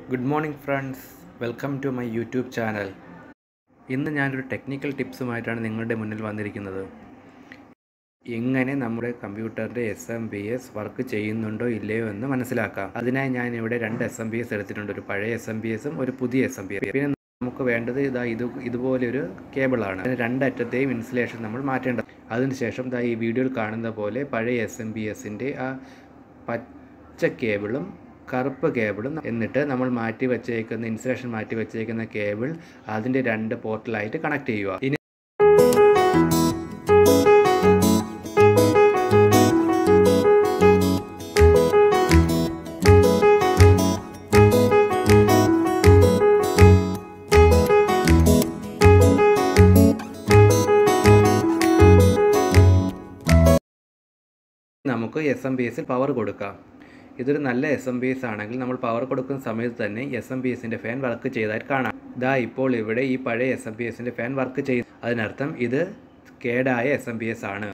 good morning friends welcome to my YouTube channel ഇന്ന് ഞാനൊരു technical ടിപ്സുമായിട്ടാണ് നിങ്ങളുടെ മുന്നിൽ വന്നിരിക്കുന്നത് എങ്ങനെ നമ്മുടെ കമ്പ്യൂട്ടറിൻ്റെ S M B S work ചെയ്യുന്നുണ്ടോ ഇല്ലയോ എന്ന് മനസ്സിലാക്കാം അതിനായി ഞാൻ ഇവിടെ രണ്ട് എസ് എം ബി എസ് എടുത്തിട്ടുണ്ട് ഒരു പഴയ എസ് എം ബി എസും ഒരു പുതിയ എസ് എം ബി എസ് പിന്നെ നമുക്ക് വേണ്ടത് ഇതാ ഇത് ഇതുപോലെ ഒരു കേബിളാണ് അതിന് രണ്ടറ്റത്തെയും ഇൻസുലേഷൻ നമ്മൾ മാറ്റേണ്ടത് അതിനുശേഷം ദാ ഈ വീഡിയോയിൽ കാണുന്ന പോലെ പഴയ എസ് എം ബി എസിൻ്റെ ആ പച്ച കേബിളും കറുപ്പ് കേബിളും എന്നിട്ട് നമ്മൾ മാറ്റി വെച്ചേക്കുന്ന ഇൻസുലേഷൻ മാറ്റി വെച്ചേക്കുന്ന കേബിൾ അതിൻ്റെ രണ്ട് പോർട്ടലായിട്ട് കണക്ട് ചെയ്യുക ഇനി നമുക്ക് എസ് എം ബി എസിൽ പവർ കൊടുക്കാം ഇതൊരു നല്ല എസ് എം ബി എസ് ആണെങ്കിൽ നമ്മൾ പവർ കൊടുക്കുന്ന സമയത്ത് തന്നെ എസ് എം ബി എസിൻ്റെ ഫാൻ വർക്ക് ചെയ്തായിട്ട് കാണാം ദാ ഇപ്പോൾ ഇവിടെ ഈ പഴയ എസ് എം ബി എസിൻ്റെ ഫാൻ വർക്ക് ചെയ്യും അതിനർത്ഥം ഇത് കേടായ എസ് എം ബി എസ് ആണ്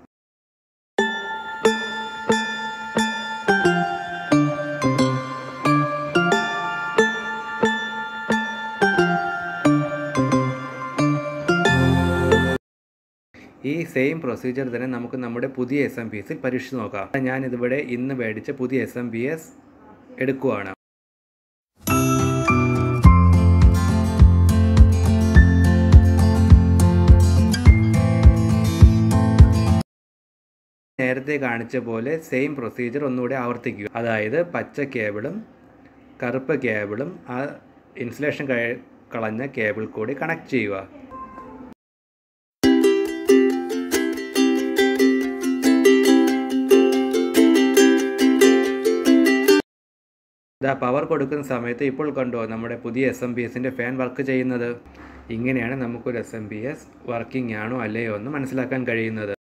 ഈ സെയിം പ്രൊസീജിയർ തന്നെ നമുക്ക് നമ്മുടെ പുതിയ എസ് എം ബി എസിൽ പരീക്ഷിച്ച് നോക്കാം ഞാനിതിവിടെ ഇന്ന് മേടിച്ച പുതിയ എസ് എം ബി എസ് എടുക്കുവാണ് നേരത്തെ കാണിച്ച പോലെ സെയിം പ്രൊസീജിയർ ഒന്നുകൂടെ ആവർത്തിക്കുക അതായത് പച്ച കേബിളും കറുപ്പ് കേബിളും ആ ഇൻസുലേഷൻ കളഞ്ഞ കേബിൾ കൂടി കണക്ട് ചെയ്യുക ഇതാ പവർ കൊടുക്കുന്ന സമയത്ത് ഇപ്പോൾ കണ്ടോ നമ്മുടെ പുതിയ എസ് എം ബി എസിൻ്റെ ഫാൻ വർക്ക് ചെയ്യുന്നത് ഇങ്ങനെയാണ് നമുക്കൊരു S M B S working ആണോ അല്ലയോ എന്ന് മനസ്സിലാക്കാൻ കഴിയുന്നത്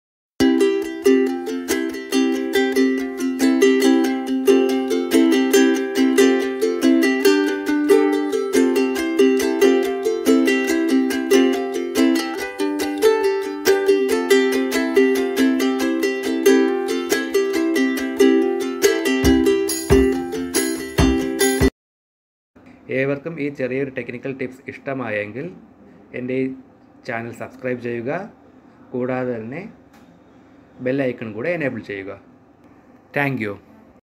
ഏവർക്കും ഈ ചെറിയൊരു ടെക്നിക്കൽ ടിപ്സ് ഇഷ്ടമായെങ്കിൽ എൻ്റെ ഈ ചാനൽ സബ്സ്ക്രൈബ് ചെയ്യുക കൂടാതെ തന്നെ ബെൽ ഐക്കൺ കൂടെ എനേബിൾ ചെയ്യുക താങ്ക്